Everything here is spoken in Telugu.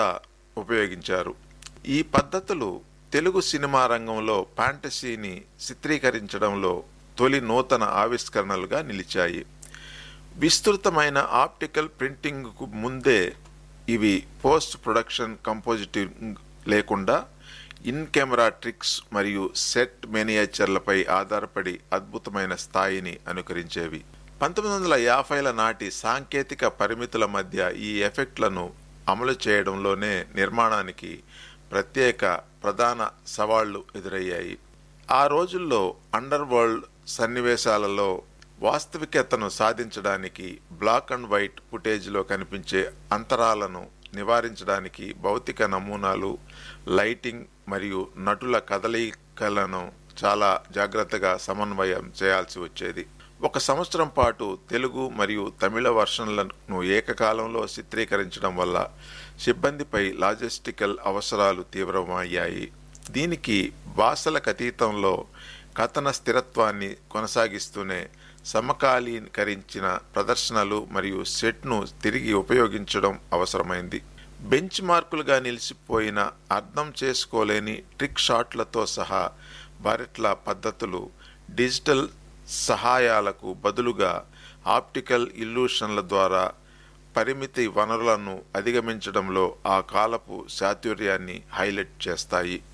ఉపయోగించారు ఈ పద్ధతులు తెలుగు సినిమా రంగంలో ఫ్యాంటసీని చిత్రీకరించడంలో తొలి నూతన ఆవిష్కరణలుగా నిలిచాయి విస్తృతమైన ఆప్టికల్ ప్రింటింగ్కు ముందే ఇవి పోస్ట్ ప్రొడక్షన్ కంపోజిటింగ్ లేకుండా ఇన్ కెమెరా ట్రిక్స్ మరియు సెట్ మేనియేచర్లపై ఆధారపడి అద్భుతమైన స్థాయిని అనుకరించేవి పంతొమ్మిది వందల యాభైల నాటి సాంకేతిక పరిమితుల మధ్య ఈ ఎఫెక్ట్లను అమలు చేయడంలోనే నిర్మాణానికి ప్రత్యేక ప్రధాన సవాళ్లు ఎదురయ్యాయి ఆ రోజుల్లో అండర్ వరల్డ్ సన్నివేశాలలో వాస్తవికతను సాధించడానికి బ్లాక్ అండ్ వైట్ ఫుటేజ్లో కనిపించే అంతరాలను నివారించడానికి భౌతిక నమూనాలు లైటింగ్ మరియు నటుల కదలికలను చాలా జాగ్రత్తగా సమన్వయం చేయాల్సి వచ్చేది ఒక సంవత్సరం పాటు తెలుగు మరియు తమిళ వర్షన్లను ఏకకాలంలో చిత్రీకరించడం వల్ల సిబ్బందిపై లాజిస్టికల్ అవసరాలు తీవ్రమయ్యాయి దీనికి భాషలకు అతీతంలో కథన స్థిరత్వాన్ని కొనసాగిస్తూనే సమకాలీకరించిన ప్రదర్శనలు మరియు సెట్ను తిరిగి ఉపయోగించడం అవసరమైంది బెంచ్ మార్కులుగా నిలిచిపోయిన అర్థం చేసుకోలేని ట్రిక్ షాట్లతో సహా బారెట్ల పద్ధతులు డిజిటల్ సహాయాలకు బదులుగా ఆప్టికల్ ఇల్యూషన్ల ద్వారా పరిమితి వనరులను అధిగమించడంలో ఆ కాలపు చాతుర్యాన్ని హైలైట్ చేస్తాయి